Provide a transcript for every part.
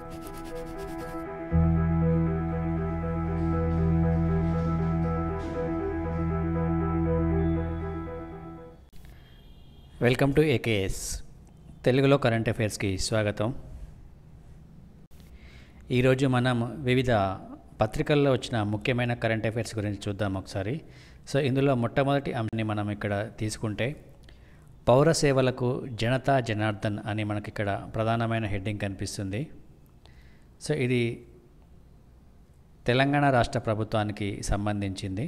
welcome to AKS తెలుగులో current అఫైర్స్కి స్వాగతం ఈరోజు మనం వివిధ పత్రికల్లో వచ్చిన ముఖ్యమైన కరెంట్ అఫైర్స్ గురించి చూద్దాం ఒకసారి సో ఇందులో మొట్టమొదటి అంశాన్ని మనం ఇక్కడ తీసుకుంటే పౌర సేవలకు జనతా జనార్దన్ అని మనకి ఇక్కడ ప్రధానమైన హెడ్డింగ్ కనిపిస్తుంది సో ఇది తెలంగాణ రాష్ట్ర ప్రభుత్వానికి సంబంధించింది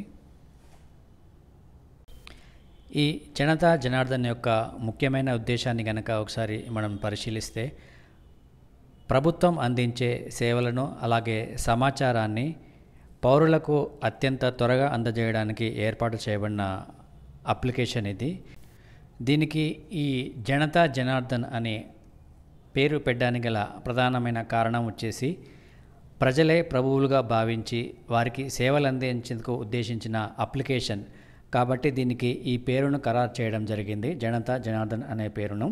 ఈ జనతా జనార్దన్ యొక్క ముఖ్యమైన ఉద్దేశాన్ని కనుక ఒకసారి మనం పరిశీలిస్తే ప్రభుత్వం అందించే సేవలను అలాగే సమాచారాన్ని పౌరులకు అత్యంత త్వరగా అందజేయడానికి ఏర్పాటు చేయబడిన అప్లికేషన్ ఇది దీనికి ఈ జనతా జనార్దన్ అనే పేరు పెట్టడానికి గల ప్రధానమైన కారణం వచ్చేసి ప్రజలే ప్రభువులుగా భావించి వారికి సేవలు అందించేందుకు ఉద్దేశించిన అప్లికేషన్ కాబట్టి దీనికి ఈ పేరును ఖరారు చేయడం జరిగింది జనతా జనార్దన్ అనే పేరును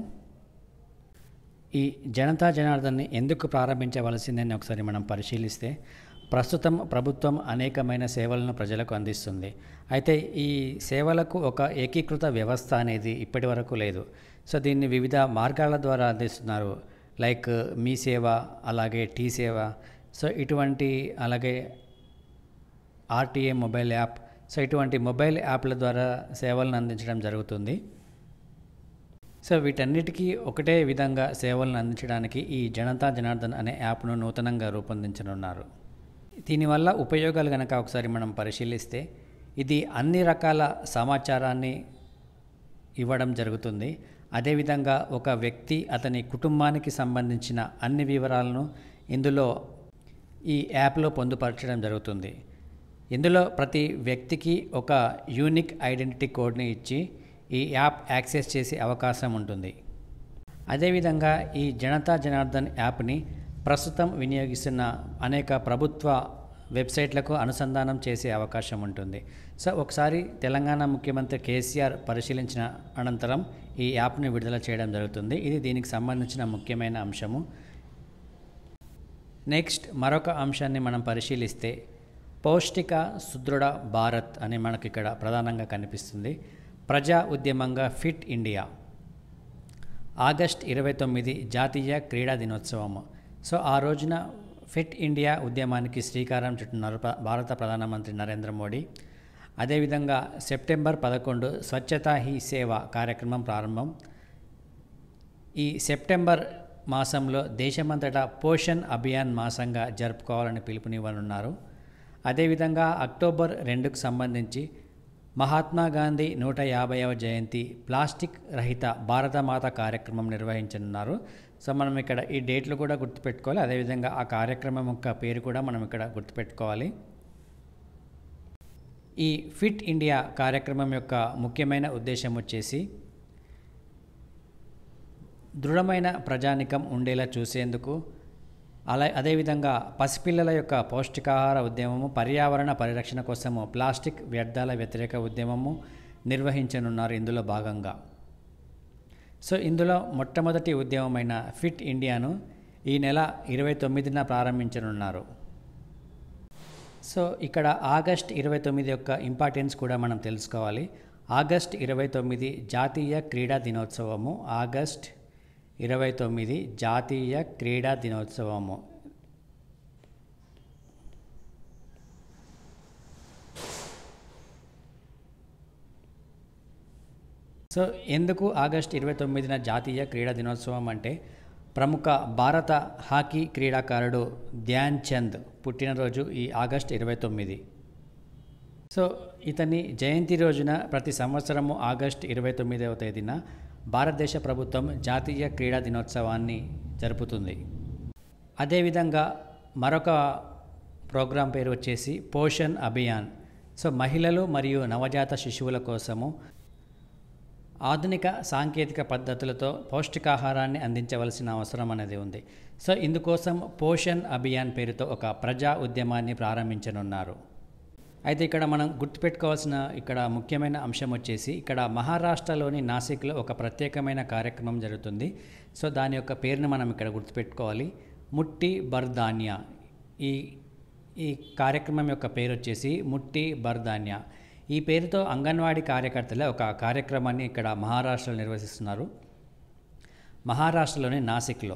ఈ జనతా జనార్దన్ని ఎందుకు ప్రారంభించవలసిందని ఒకసారి మనం పరిశీలిస్తే ప్రస్తుతం ప్రభుత్వం అనేకమైన సేవలను ప్రజలకు అందిస్తుంది అయితే ఈ సేవలకు ఒక ఏకీకృత వ్యవస్థ అనేది ఇప్పటి వరకు లేదు సో దీన్ని వివిధ మార్గాల ద్వారా అందిస్తున్నారు లైక్ మీ సేవ అలాగే టీ సేవ సో ఇటువంటి అలాగే ఆర్టీఏ మొబైల్ యాప్ సో ఇటువంటి మొబైల్ యాప్ల ద్వారా సేవలను అందించడం జరుగుతుంది సో వీటన్నిటికీ ఒకటే విధంగా సేవలను అందించడానికి ఈ జనతా జనార్దన్ అనే యాప్ను నూతనంగా రూపొందించనున్నారు దీనివల్ల ఉపయోగాలు కనుక ఒకసారి మనం పరిశీలిస్తే ఇది అన్ని రకాల సమాచారాన్ని ఇవ్వడం జరుగుతుంది అదేవిధంగా ఒక వ్యక్తి అతని కుటుంబానికి సంబంధించిన అన్ని వివరాలను ఇందులో ఈ యాప్లో పొందుపరచడం జరుగుతుంది ఇందులో ప్రతి వ్యక్తికి ఒక యూనిక్ ఐడెంటిటీ కోడ్ని ఇచ్చి ఈ యాప్ యాక్సెస్ చేసే అవకాశం ఉంటుంది అదేవిధంగా ఈ జనతా జనార్దన్ యాప్ని ప్రస్తుతం వినియోగిస్తున్న అనేక ప్రభుత్వ వెబ్సైట్లకు అనుసంధానం చేసే అవకాశం ఉంటుంది సో ఒకసారి తెలంగాణ ముఖ్యమంత్రి కేసీఆర్ పరిశీలించిన అనంతరం ఈ యాప్ని విడుదల చేయడం జరుగుతుంది ఇది దీనికి సంబంధించిన ముఖ్యమైన అంశము నెక్స్ట్ మరొక అంశాన్ని మనం పరిశీలిస్తే పౌష్టిక సుదృఢ భారత్ అని మనకి ఇక్కడ ప్రధానంగా కనిపిస్తుంది ప్రజా ఉద్యమంగా ఫిట్ ఇండియా ఆగస్ట్ ఇరవై తొమ్మిది జాతీయ క్రీడా దినోత్సవము సో ఆ రోజున ఫిట్ ఇండియా ఉద్యమానికి శ్రీకారం చుట్టున్నారు భారత ప్రధానమంత్రి నరేంద్ర మోడీ అదేవిధంగా సెప్టెంబర్ పదకొండు స్వచ్ఛతా హీ సేవ కార్యక్రమం ప్రారంభం ఈ సెప్టెంబర్ మాసంలో దేశమంతటా పోషణ్ అభియాన్ మాసంగా జరుపుకోవాలని పిలుపునివ్వనున్నారు అదేవిధంగా అక్టోబర్ రెండుకు సంబంధించి మహాత్మా గాంధీ నూట యాభైవ జయంతి ప్లాస్టిక్ రహిత భారతమాత కార్యక్రమం నిర్వహించనున్నారు సో మనం ఇక్కడ ఈ డేట్లు కూడా గుర్తుపెట్టుకోవాలి అదేవిధంగా ఆ కార్యక్రమం యొక్క పేరు కూడా మనం ఇక్కడ గుర్తుపెట్టుకోవాలి ఈ ఫిట్ ఇండియా కార్యక్రమం యొక్క ముఖ్యమైన ఉద్దేశం వచ్చేసి దృఢమైన ప్రజానికం ఉండేలా చూసేందుకు అలా అదేవిధంగా పసిపిల్లల యొక్క పౌష్టికాహార ఉద్యమము పర్యావరణ పరిరక్షణ కోసము ప్లాస్టిక్ వ్యర్థాల వ్యతిరేక ఉద్యమము నిర్వహించనున్నారు ఇందులో భాగంగా సో ఇందులో మొట్టమొదటి ఉద్యమమైన ఫిట్ ఇండియాను ఈ నెల ఇరవై తొమ్మిదిన ప్రారంభించనున్నారు సో ఇక్కడ ఆగస్ట్ ఇరవై తొమ్మిది యొక్క ఇంపార్టెన్స్ కూడా మనం తెలుసుకోవాలి ఆగస్ట్ ఇరవై తొమ్మిది జాతీయ క్రీడా దినోత్సవము ఆగస్ట్ ఇరవై తొమ్మిది జాతీయ క్రీడా దినోత్సవము సో ఎందుకు ఆగస్ట్ ఇరవై తొమ్మిదిన జాతీయ క్రీడా దినోత్సవం అంటే ప్రముఖ భారత హాకీ క్రీడాకారుడు ధ్యాన్ చంద్ పుట్టినరోజు ఈ ఆగస్ట్ ఇరవై తొమ్మిది సో ఇతని జయంతి రోజున ప్రతి సంవత్సరము ఆగస్ట్ ఇరవై తొమ్మిదవ తేదీన భారతదేశ ప్రభుత్వం జాతీయ క్రీడా దినోత్సవాన్ని జరుపుతుంది అదేవిధంగా మరొక ప్రోగ్రాం పేరు వచ్చేసి పోషణ్ అభియాన్ సో మహిళలు మరియు నవజాత శిశువుల కోసము ఆధునిక సాంకేతిక పద్ధతులతో పౌష్టికాహారాన్ని అందించవలసిన అవసరం అనేది ఉంది సో ఇందుకోసం పోషణ్ అభియాన్ పేరుతో ఒక ప్రజా ఉద్యమాన్ని ప్రారంభించనున్నారు అయితే ఇక్కడ మనం గుర్తుపెట్టుకోవాల్సిన ఇక్కడ ముఖ్యమైన అంశం వచ్చేసి ఇక్కడ మహారాష్ట్రలోని నాసిక్లో ఒక ప్రత్యేకమైన కార్యక్రమం జరుగుతుంది సో దాని యొక్క పేరును మనం ఇక్కడ గుర్తుపెట్టుకోవాలి ముట్టి బర్ధాన్య ఈ ఈ కార్యక్రమం యొక్క పేరు వచ్చేసి ముట్టి బర్ధాన్య ఈ పేరుతో అంగన్వాడీ కార్యకర్తలే ఒక కార్యక్రమాన్ని ఇక్కడ మహారాష్ట్రలో నిర్వహిస్తున్నారు మహారాష్ట్రలోని నాసిక్లో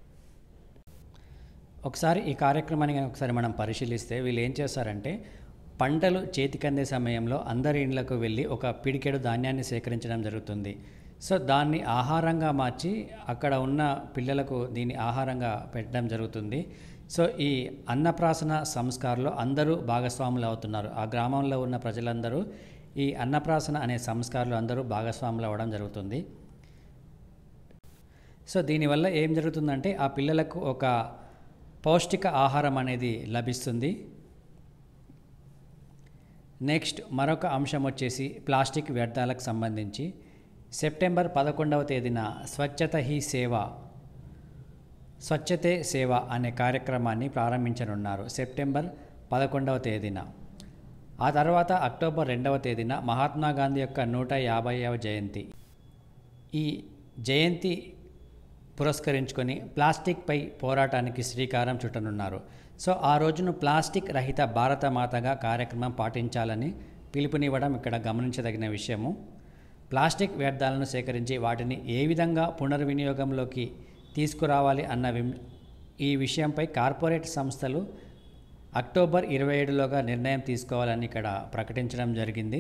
ఒకసారి ఈ కార్యక్రమాన్ని కనుక ఒకసారి మనం పరిశీలిస్తే వీళ్ళు ఏం చేస్తారంటే పంటలు చేతికందే సమయంలో అందరి ఇండ్లకు వెళ్ళి ఒక పిడికెడు ధాన్యాన్ని సేకరించడం జరుగుతుంది సో దాన్ని ఆహారంగా మార్చి అక్కడ ఉన్న పిల్లలకు దీన్ని ఆహారంగా పెట్టడం జరుగుతుంది సో ఈ అన్నప్రాసన సంస్కారంలో అందరూ భాగస్వాములు అవుతున్నారు ఆ గ్రామంలో ఉన్న ప్రజలందరూ ఈ అన్నప్రాసన అనే సంస్కారంలో అందరూ భాగస్వాములు అవ్వడం జరుగుతుంది సో దీనివల్ల ఏం జరుగుతుందంటే ఆ పిల్లలకు ఒక పౌష్టిక ఆహారం అనేది లభిస్తుంది నెక్స్ట్ మరొక అంశం వచ్చేసి ప్లాస్టిక్ వ్యర్థాలకు సంబంధించి సెప్టెంబర్ పదకొండవ తేదీన స్వచ్ఛత హీ సేవ స్వచ్ఛతే సేవ అనే కార్యక్రమాన్ని ప్రారంభించనున్నారు సెప్టెంబర్ పదకొండవ తేదీన ఆ తర్వాత అక్టోబర్ రెండవ తేదీన మహాత్మా గాంధీ యొక్క నూట యాభైవ జయంతి ఈ జయంతి పురస్కరించుకొని ప్లాస్టిక్పై పోరాటానికి శ్రీకారం చుట్టనున్నారు సో ఆ రోజును ప్లాస్టిక్ రహిత భారత మాతగా కార్యక్రమం పాటించాలని పిలుపునివ్వడం ఇక్కడ గమనించదగిన విషయము ప్లాస్టిక్ వ్యర్థాలను సేకరించి వాటిని ఏ విధంగా పునర్వినియోగంలోకి తీసుకురావాలి అన్న విమ్- ఈ విషయంపై కార్పొరేట్ సంస్థలు అక్టోబర్ ఇరవై ఏడులోగా నిర్ణయం తీసుకోవాలని ఇక్కడ ప్రకటించడం జరిగింది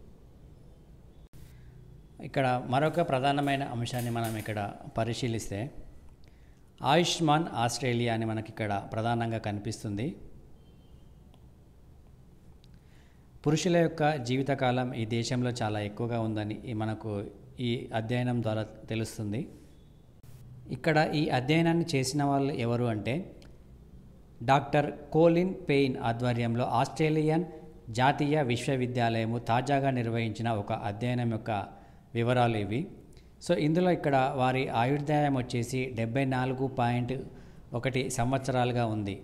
ఇక్కడ మరొక ప్రధానమైన అంశాన్ని మనం ఇక్కడ పరిశీలిస్తే ఆయుష్మాన్ ఆస్ట్రేలియా అని మనకి ఇక్కడ ప్రధానంగా కనిపిస్తుంది పురుషుల యొక్క జీవితకాలం ఈ దేశంలో చాలా ఎక్కువగా ఉందని ఈ మనకు ఈ అధ్యయనం ద్వారా తెలుస్తుంది ఇక్కడ ఈ అధ్యయనాన్ని చేసిన వాళ్ళు ఎవరు అంటే డాక్టర్ కోలిన్ పెయిన్ ఆధ్వర్యంలో ఆస్ట్రేలియన్ జాతీయ విశ్వవిద్యాలయము తాజాగా నిర్వహించిన ఒక అధ్యయనం యొక్క వివరాలు ఇవి సో ఇందులో ఇక్కడ వారి ఆయుర్దాయం వచ్చేసి డెబ్బై నాలుగు పాయింట్ ఒకటి సంవత్సరాలుగా ఉంది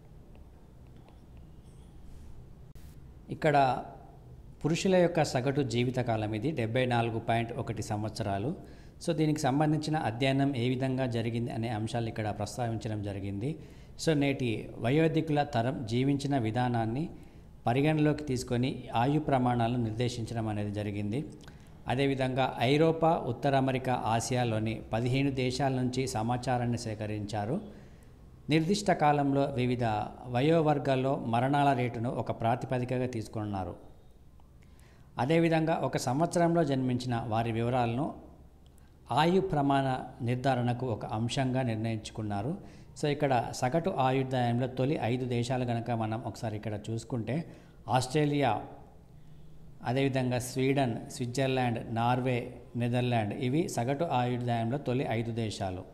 ఇక్కడ పురుషుల యొక్క సగటు జీవితకాలం ఇది డెబ్బై నాలుగు పాయింట్ ఒకటి సంవత్సరాలు సో దీనికి సంబంధించిన అధ్యయనం ఏ విధంగా జరిగింది అనే అంశాలు ఇక్కడ ప్రస్తావించడం జరిగింది సో నేటి వయోధికుల తరం జీవించిన విధానాన్ని పరిగణలోకి తీసుకొని ఆయు ప్రమాణాలను నిర్దేశించడం అనేది జరిగింది అదేవిధంగా ఐరోపా ఉత్తర అమెరికా ఆసియాలోని పదిహేను దేశాల నుంచి సమాచారాన్ని సేకరించారు నిర్దిష్ట కాలంలో వివిధ వయోవర్గాల్లో మరణాల రేటును ఒక ప్రాతిపదికగా తీసుకున్నారు అదేవిధంగా ఒక సంవత్సరంలో జన్మించిన వారి వివరాలను ఆయు ప్రమాణ నిర్ధారణకు ఒక అంశంగా నిర్ణయించుకున్నారు సో ఇక్కడ సగటు ఆయుర్దాయంలో తొలి ఐదు దేశాలు కనుక మనం ఒకసారి ఇక్కడ చూసుకుంటే ఆస్ట్రేలియా అదేవిధంగా స్వీడన్ స్విట్జర్లాండ్ నార్వే నెదర్లాండ్ ఇవి సగటు ఆయుర్దాయంలో తొలి ఐదు దేశాలు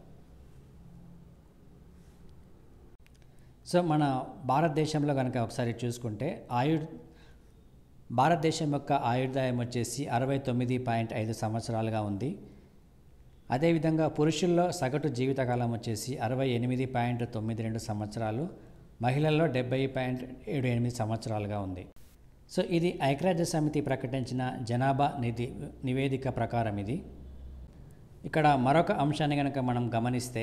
సో మన భారతదేశంలో కనుక ఒకసారి చూసుకుంటే ఆయుర్ భారతదేశం యొక్క ఆయుర్దాయం వచ్చేసి అరవై తొమ్మిది పాయింట్ ఐదు సంవత్సరాలుగా ఉంది అదేవిధంగా పురుషుల్లో సగటు జీవితకాలం వచ్చేసి అరవై ఎనిమిది పాయింట్ తొమ్మిది రెండు సంవత్సరాలు మహిళల్లో డెబ్బై పాయింట్ ఏడు ఎనిమిది సంవత్సరాలుగా ఉంది సో ఇది ఐక్యరాజ్య సమితి ప్రకటించిన జనాభా నిధి నివేదిక ప్రకారం ఇది ఇక్కడ మరొక అంశాన్ని కనుక మనం గమనిస్తే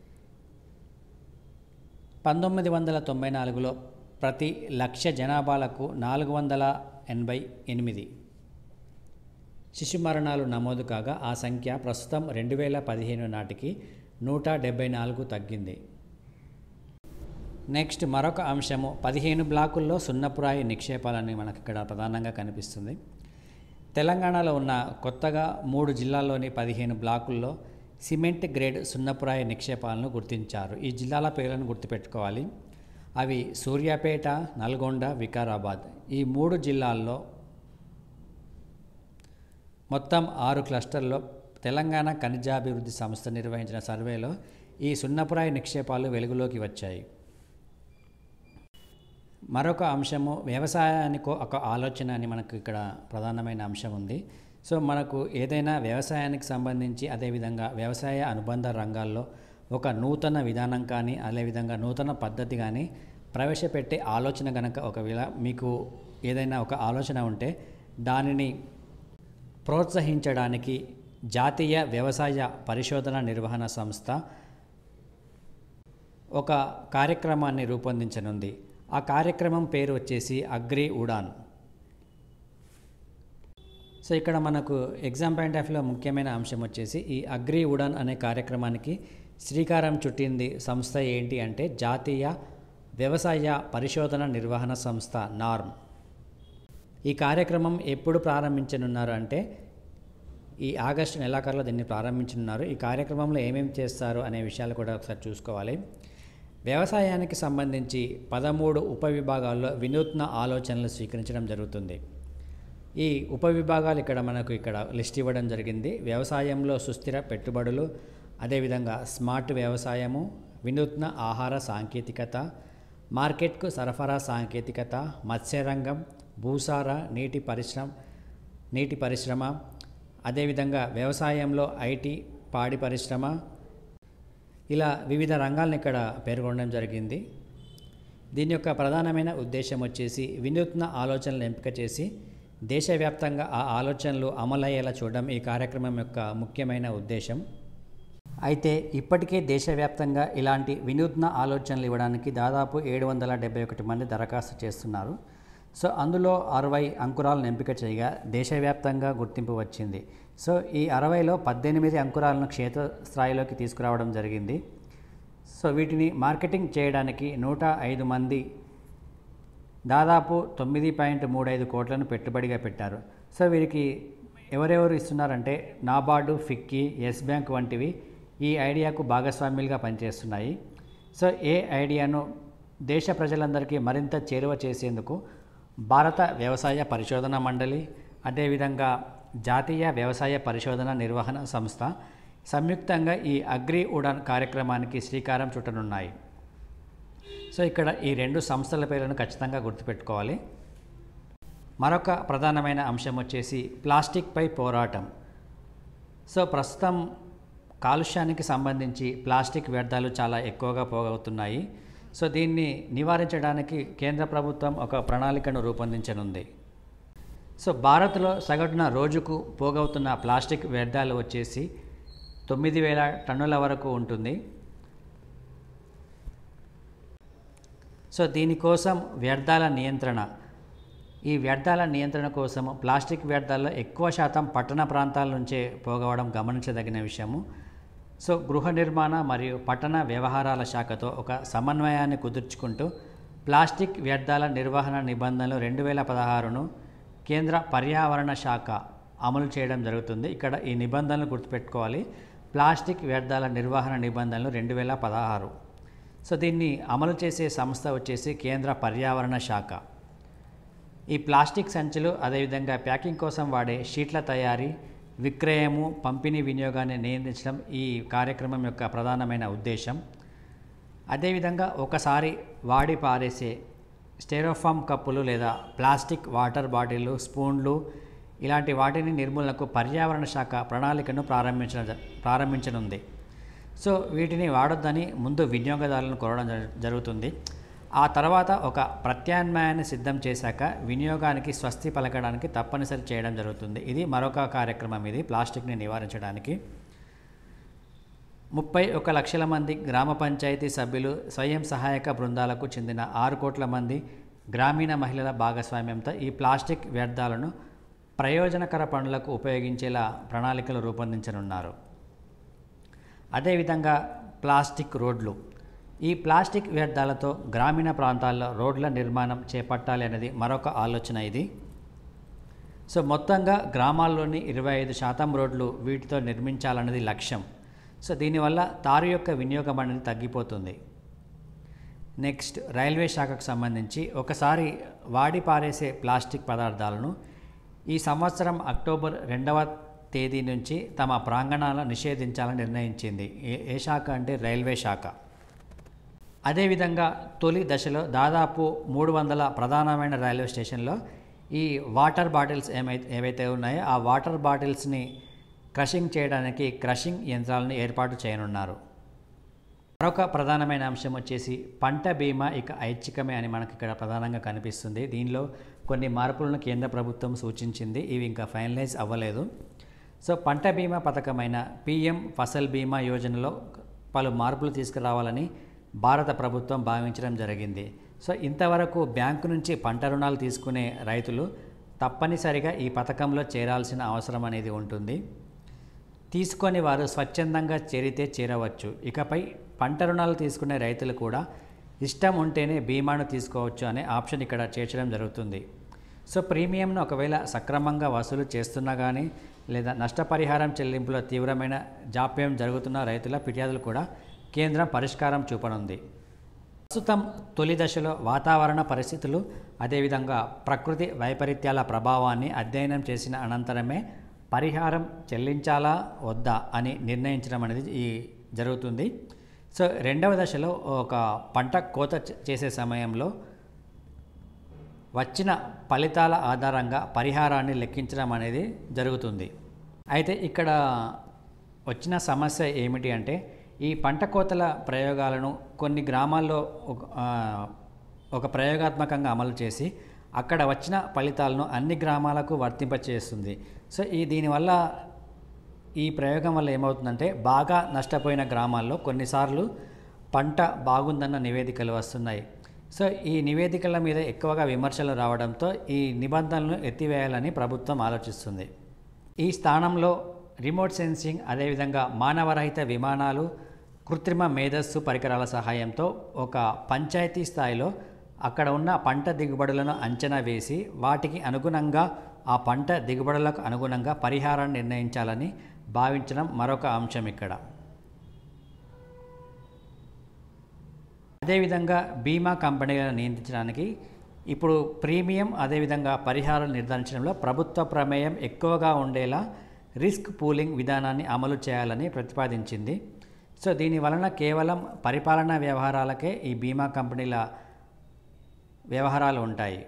పంతొమ్మిది వందల తొంభై నాలుగులో ప్రతి లక్ష జనాభాలకు నాలుగు వందల ఎనభై ఎనిమిది శిశు మరణాలు నమోదు కాగా ఆ సంఖ్య ప్రస్తుతం రెండు వేల పదిహేను నాటికి నూట డెబ్బై నాలుగు తగ్గింది నెక్స్ట్ మరొక అంశము పదిహేను బ్లాకుల్లో సున్నపురాయి నిక్షేపాలని మనకి ఇక్కడ ప్రధానంగా కనిపిస్తుంది తెలంగాణలో ఉన్న కొత్తగా మూడు జిల్లాల్లోని పదిహేను బ్లాకుల్లో సిమెంట్ గ్రేడ్ సున్నపురాయి నిక్షేపాలను గుర్తించారు ఈ జిల్లాల పేర్లను గుర్తుపెట్టుకోవాలి అవి సూర్యాపేట నల్గొండ వికారాబాద్ ఈ మూడు జిల్లాల్లో మొత్తం ఆరు క్లస్టర్లో తెలంగాణ ఖనిజాభివృద్ధి సంస్థ నిర్వహించిన సర్వేలో ఈ సున్నపురాయి నిక్షేపాలు వెలుగులోకి వచ్చాయి మరొక అంశము వ్యవసాయానికి ఒక ఆలోచన అని మనకు ఇక్కడ ప్రధానమైన అంశం ఉంది సో మనకు ఏదైనా వ్యవసాయానికి సంబంధించి అదేవిధంగా వ్యవసాయ అనుబంధ రంగాల్లో ఒక నూతన విధానం కానీ అదేవిధంగా నూతన పద్ధతి కానీ ప్రవేశపెట్టే ఆలోచన కనుక ఒకవేళ మీకు ఏదైనా ఒక ఆలోచన ఉంటే దానిని ప్రోత్సహించడానికి జాతీయ వ్యవసాయ పరిశోధన నిర్వహణ సంస్థ ఒక కార్యక్రమాన్ని రూపొందించనుంది ఆ కార్యక్రమం పేరు వచ్చేసి అగ్రి ఉడాన్ సో ఇక్కడ మనకు ఎగ్జామ్ పాయింట్ ఆఫ్ వ్యూలో ముఖ్యమైన అంశం వచ్చేసి ఈ అగ్రి ఉడాన్ అనే కార్యక్రమానికి శ్రీకారం చుట్టింది సంస్థ ఏంటి అంటే జాతీయ వ్యవసాయ పరిశోధన నిర్వహణ సంస్థ నార్మ్ ఈ కార్యక్రమం ఎప్పుడు ప్రారంభించనున్నారు అంటే ఈ ఆగస్టు నెలాఖరులో దీన్ని ప్రారంభించనున్నారు ఈ కార్యక్రమంలో ఏమేమి చేస్తారు అనే విషయాలు కూడా ఒకసారి చూసుకోవాలి వ్యవసాయానికి సంబంధించి పదమూడు ఉపవిభాగాల్లో వినూత్న ఆలోచనలు స్వీకరించడం జరుగుతుంది ఈ ఉపవిభాగాలు ఇక్కడ మనకు ఇక్కడ లిస్ట్ ఇవ్వడం జరిగింది వ్యవసాయంలో సుస్థిర పెట్టుబడులు అదేవిధంగా స్మార్ట్ వ్యవసాయము వినూత్న ఆహార సాంకేతికత మార్కెట్కు సరఫరా సాంకేతికత మత్స్యరంగం భూసార నీటి పరిశ్రమ నీటి పరిశ్రమ అదేవిధంగా వ్యవసాయంలో ఐటీ పాడి పరిశ్రమ ఇలా వివిధ రంగాలను ఇక్కడ పేర్కొనడం జరిగింది దీని యొక్క ప్రధానమైన ఉద్దేశం వచ్చేసి వినూత్న ఆలోచనలు ఎంపిక చేసి దేశవ్యాప్తంగా ఆ ఆలోచనలు అమలయ్యేలా చూడడం ఈ కార్యక్రమం యొక్క ముఖ్యమైన ఉద్దేశం అయితే ఇప్పటికే దేశవ్యాప్తంగా ఇలాంటి వినూత్న ఆలోచనలు ఇవ్వడానికి దాదాపు ఏడు వందల డెబ్బై ఒకటి మంది దరఖాస్తు చేస్తున్నారు సో అందులో అరవై అంకురాలను ఎంపిక చేయగా దేశవ్యాప్తంగా గుర్తింపు వచ్చింది సో ఈ అరవైలో పద్దెనిమిది అంకురాలను క్షేత్రస్థాయిలోకి తీసుకురావడం జరిగింది సో వీటిని మార్కెటింగ్ చేయడానికి నూట ఐదు మంది దాదాపు తొమ్మిది పాయింట్ మూడు ఐదు కోట్లను పెట్టుబడిగా పెట్టారు సో వీరికి ఎవరెవరు ఇస్తున్నారంటే నాబార్డు ఫిక్కీ ఎస్ బ్యాంక్ వంటివి ఈ ఐడియాకు భాగస్వామ్యులుగా పనిచేస్తున్నాయి సో ఏ ఐడియాను దేశ ప్రజలందరికీ మరింత చేరువ చేసేందుకు భారత వ్యవసాయ పరిశోధన మండలి అదేవిధంగా జాతీయ వ్యవసాయ పరిశోధన నిర్వహణ సంస్థ సంయుక్తంగా ఈ అగ్రి ఉడాన్ కార్యక్రమానికి శ్రీకారం చుట్టనున్నాయి సో ఇక్కడ ఈ రెండు సంస్థల పేర్లను ఖచ్చితంగా గుర్తుపెట్టుకోవాలి మరొక ప్రధానమైన అంశం వచ్చేసి ప్లాస్టిక్పై పోరాటం సో ప్రస్తుతం కాలుష్యానికి సంబంధించి ప్లాస్టిక్ వ్యర్థాలు చాలా ఎక్కువగా పోగవుతున్నాయి సో దీన్ని నివారించడానికి కేంద్ర ప్రభుత్వం ఒక ప్రణాళికను రూపొందించనుంది సో భారత్లో సగటున రోజుకు పోగవుతున్న ప్లాస్టిక్ వ్యర్థాలు వచ్చేసి తొమ్మిది వేల టన్నుల వరకు ఉంటుంది సో దీనికోసం వ్యర్థాల నియంత్రణ ఈ వ్యర్థాల నియంత్రణ కోసం ప్లాస్టిక్ వ్యర్థాల్లో ఎక్కువ శాతం పట్టణ ప్రాంతాల నుంచే పోగవడం గమనించదగిన విషయము సో గృహ నిర్మాణ మరియు పట్టణ వ్యవహారాల శాఖతో ఒక సమన్వయాన్ని కుదుర్చుకుంటూ ప్లాస్టిక్ వ్యర్థాల నిర్వహణ నిబంధనలు రెండు వేల పదహారును కేంద్ర పర్యావరణ శాఖ అమలు చేయడం జరుగుతుంది ఇక్కడ ఈ నిబంధనలు గుర్తుపెట్టుకోవాలి ప్లాస్టిక్ వ్యర్థాల నిర్వహణ నిబంధనలు రెండు వేల పదహారు సో దీన్ని అమలు చేసే సంస్థ వచ్చేసి కేంద్ర పర్యావరణ శాఖ ఈ ప్లాస్టిక్ సంచులు అదేవిధంగా ప్యాకింగ్ కోసం వాడే షీట్ల తయారీ విక్రయము పంపిణీ వినియోగాన్ని నియంత్రించడం ఈ కార్యక్రమం యొక్క ప్రధానమైన ఉద్దేశం అదేవిధంగా ఒకసారి వాడి పారేసే స్టెరోఫామ్ కప్పులు లేదా ప్లాస్టిక్ వాటర్ బాటిళ్ళు స్పూన్లు ఇలాంటి వాటిని నిర్మూలనకు పర్యావరణ శాఖ ప్రణాళికను ప్రారంభించ ప్రారంభించనుంది సో వీటిని వాడొద్దని ముందు వినియోగదారులను కోరడం జరు- జరుగుతుంది ఆ తర్వాత ఒక ప్రత్యామ్నాయాన్ని సిద్ధం చేశాక వినియోగానికి స్వస్తి పలకడానికి తప్పనిసరి చేయడం జరుగుతుంది ఇది మరొక కార్యక్రమం ఇది ప్లాస్టిక్ని నివారించడానికి ముప్పై ఒక లక్షల మంది గ్రామ పంచాయతీ సభ్యులు స్వయం సహాయక బృందాలకు చెందిన ఆరు కోట్ల మంది గ్రామీణ మహిళల భాగస్వామ్యంతో ఈ ప్లాస్టిక్ వ్యర్థాలను ప్రయోజనకర పనులకు ఉపయోగించేలా ప్రణాళికలు రూపొందించనున్నారు అదేవిధంగా ప్లాస్టిక్ రోడ్లు ఈ ప్లాస్టిక్ వ్యర్థాలతో గ్రామీణ ప్రాంతాల్లో రోడ్ల నిర్మాణం చేపట్టాలి అనేది మరొక ఆలోచన ఇది సో మొత్తంగా గ్రామాల్లోని ఇరవై ఐదు శాతం రోడ్లు వీటితో నిర్మించాలన్నది లక్ష్యం సో దీనివల్ల తారు యొక్క వినియోగం అనేది తగ్గిపోతుంది నెక్స్ట్ రైల్వే శాఖకు సంబంధించి ఒకసారి వాడి పారేసే ప్లాస్టిక్ పదార్థాలను ఈ సంవత్సరం అక్టోబర్ రెండవ తేదీ నుంచి తమ ప్రాంగణాలను నిషేధించాలని నిర్ణయించింది ఏ ఏ శాఖ అంటే రైల్వే శాఖ అదేవిధంగా తొలి దశలో దాదాపు మూడు వందల ప్రధానమైన రైల్వే స్టేషన్లో ఈ వాటర్ బాటిల్స్ ఏమైతే ఏవైతే ఉన్నాయో ఆ వాటర్ బాటిల్స్ని క్రషింగ్ చేయడానికి క్రషింగ్ యంత్రాలను ఏర్పాటు చేయనున్నారు మరొక ప్రధానమైన అంశం వచ్చేసి పంట బీమా ఇక ఐచ్ఛికమే అని మనకి ఇక్కడ ప్రధానంగా కనిపిస్తుంది దీనిలో కొన్ని మార్పులను కేంద్ర ప్రభుత్వం సూచించింది ఇవి ఇంకా ఫైనలైజ్ అవ్వలేదు సో పంట బీమా పథకమైన పిఎం ఫసల్ బీమా యోజనలో పలు మార్పులు తీసుకురావాలని భారత ప్రభుత్వం భావించడం జరిగింది సో ఇంతవరకు బ్యాంకు నుంచి పంట రుణాలు తీసుకునే రైతులు తప్పనిసరిగా ఈ పథకంలో చేరాల్సిన అవసరం అనేది ఉంటుంది తీసుకొని వారు స్వచ్ఛందంగా చేరితే చేరవచ్చు ఇకపై పంట రుణాలు తీసుకునే రైతులు కూడా ఇష్టం ఉంటేనే బీమాను తీసుకోవచ్చు అనే ఆప్షన్ ఇక్కడ చేర్చడం జరుగుతుంది సో ప్రీమియంను ఒకవేళ సక్రమంగా వసూలు చేస్తున్నా కానీ లేదా నష్టపరిహారం చెల్లింపులో తీవ్రమైన జాప్యం జరుగుతున్న రైతుల ఫిర్యాదులు కూడా కేంద్రం పరిష్కారం చూపనుంది ప్రస్తుతం తొలి దశలో వాతావరణ పరిస్థితులు అదేవిధంగా ప్రకృతి వైపరీత్యాల ప్రభావాన్ని అధ్యయనం చేసిన అనంతరమే పరిహారం చెల్లించాలా వద్దా అని నిర్ణయించడం అనేది ఈ జరుగుతుంది సో రెండవ దశలో ఒక పంట కోత చే- చేసే సమయంలో వచ్చిన ఫలితాల ఆధారంగా పరిహారాన్ని లెక్కించడం అనేది జరుగుతుంది అయితే ఇక్కడ వచ్చిన సమస్య ఏమిటి అంటే ఈ పంట కోతల ప్రయోగాలను కొన్ని గ్రామాల్లో ఒక ఆ, ఒక ప్రయోగాత్మకంగా అమలు చేసి అక్కడ వచ్చిన ఫలితాలను అన్ని గ్రామాలకు వర్తింపచేస్తుంది సో ఈ దీనివల్ల ఈ ప్రయోగం వల్ల ఏమవుతుందంటే బాగా నష్టపోయిన గ్రామాల్లో కొన్నిసార్లు పంట బాగుందన్న నివేదికలు వస్తున్నాయి సో ఈ నివేదికల మీద ఎక్కువగా విమర్శలు రావడంతో ఈ నిబంధనలను ఎత్తివేయాలని ప్రభుత్వం ఆలోచిస్తుంది ఈ స్థానంలో రిమోట్ సెన్సింగ్ అదేవిధంగా మానవరహిత విమానాలు కృత్రిమ మేధస్సు పరికరాల సహాయంతో ఒక పంచాయతీ స్థాయిలో అక్కడ ఉన్న పంట దిగుబడులను అంచనా వేసి వాటికి అనుగుణంగా ఆ పంట దిగుబడులకు అనుగుణంగా పరిహారాన్ని నిర్ణయించాలని భావించడం మరొక అంశం ఇక్కడ అదేవిధంగా బీమా కంపెనీలను నియంత్రించడానికి ఇప్పుడు ప్రీమియం అదేవిధంగా పరిహారాలు నిర్ధారించడంలో ప్రభుత్వ ప్రమేయం ఎక్కువగా ఉండేలా రిస్క్ పూలింగ్ విధానాన్ని అమలు చేయాలని ప్రతిపాదించింది సో దీని వలన కేవలం పరిపాలనా వ్యవహారాలకే ఈ బీమా కంపెనీల వ్యవహారాలు ఉంటాయి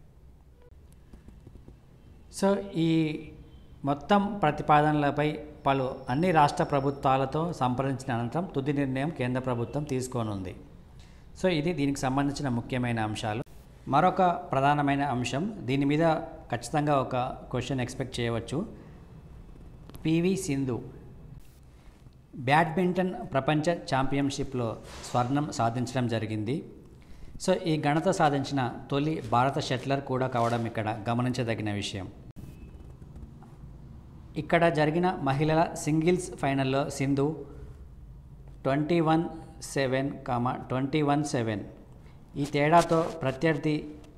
సో ఈ మొత్తం ప్రతిపాదనలపై పలు అన్ని రాష్ట్ర ప్రభుత్వాలతో సంప్రదించిన అనంతరం తుది నిర్ణయం కేంద్ర ప్రభుత్వం తీసుకోనుంది సో ఇది దీనికి సంబంధించిన ముఖ్యమైన అంశాలు మరొక ప్రధానమైన అంశం దీని మీద ఖచ్చితంగా ఒక క్వశ్చన్ ఎక్స్పెక్ట్ చేయవచ్చు పివి సింధు బ్యాడ్మింటన్ ప్రపంచ ఛాంపియన్షిప్లో స్వర్ణం సాధించడం జరిగింది సో ఈ ఘనత సాధించిన తొలి భారత షట్లర్ కూడా కావడం ఇక్కడ గమనించదగిన విషయం ఇక్కడ జరిగిన మహిళల సింగిల్స్ ఫైనల్లో Sindhu twenty one seven comma twenty one seven ఈ తేడాతో ప్రత్యర్థి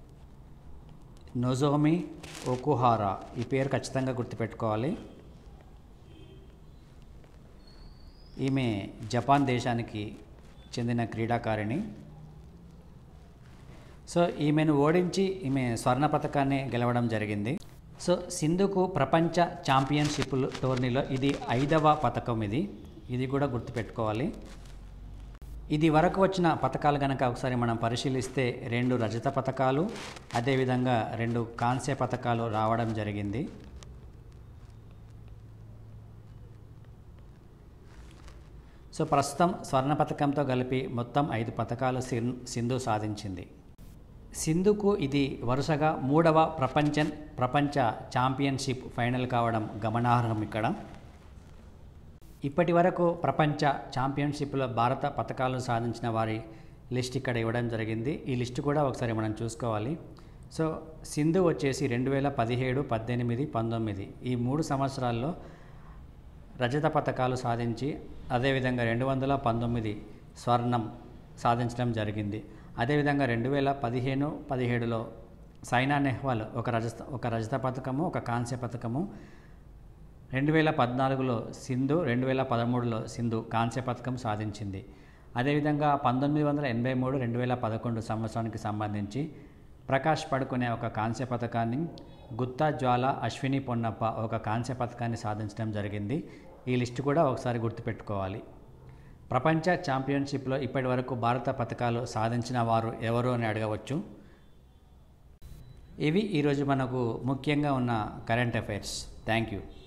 నొజోమి ఓకుహారా ఈ పేరు ఖచ్చితంగా గుర్తుపెట్టుకోవాలి ఈమె జపాన్ దేశానికి చెందిన క్రీడాకారిణి సో ఈమెను ఓడించి ఈమె స్వర్ణ పథకాన్ని గెలవడం జరిగింది సో సింధుకు ప్రపంచ ఛాంపియన్షిప్ టోర్నీలో ఇది ఐదవ పథకం ఇది ఇది కూడా గుర్తుపెట్టుకోవాలి ఇది వరకు వచ్చిన పథకాలు కనుక ఒకసారి మనం పరిశీలిస్తే రెండు రజత పథకాలు అదేవిధంగా రెండు కాంస్య పథకాలు రావడం జరిగింది సో ప్రస్తుతం స్వర్ణ పథకంతో కలిపి మొత్తం ఐదు పథకాలు సిన్ సింధు సాధించింది సింధుకు ఇది వరుసగా మూడవ ప్రపంచ ప్రపంచ ఛాంపియన్షిప్ ఫైనల్ కావడం గమనార్హం ఇక్కడ ఇప్పటి వరకు ప్రపంచ ఛాంపియన్షిప్లో భారత పథకాలు సాధించిన వారి లిస్ట్ ఇక్కడ ఇవ్వడం జరిగింది ఈ లిస్ట్ కూడా ఒకసారి మనం చూసుకోవాలి సో సింధు వచ్చేసి రెండు వేల పదిహేడు పద్దెనిమిది పంతొమ్మిది ఈ మూడు సంవత్సరాల్లో రజత పథకాలు సాధించి అదేవిధంగా రెండు వందల పంతొమ్మిది స్వర్ణం సాధించడం జరిగింది అదేవిధంగా రెండు వేల పదిహేను పదిహేడులో సైనా నెహ్వాల్ ఒక రజత ఒక రజత పథకము ఒక కాంస్య పథకము రెండు వేల పద్నాలుగులో సింధు రెండు వేల పదమూడులో సింధు కాంస్య పథకం సాధించింది అదేవిధంగా పంతొమ్మిది వందల ఎనభై మూడు రెండు వేల పదకొండు సంవత్సరానికి సంబంధించి ప్రకాష్ పడుకునే ఒక కాంస్య పథకాన్ని గుత్తా జ్వాల అశ్విని పొన్నప్ప ఒక కాంస్య పథకాన్ని సాధించడం జరిగింది ఈ లిస్టు కూడా ఒకసారి గుర్తుపెట్టుకోవాలి ప్రపంచ ఛాంపియన్షిప్లో ఇప్పటి వరకు భారత పథకాలు సాధించిన వారు ఎవరు అని అడగవచ్చు ఇవి ఈరోజు మనకు ముఖ్యంగా ఉన్న కరెంట్ అఫైర్స్ థ్యాంక్ యూ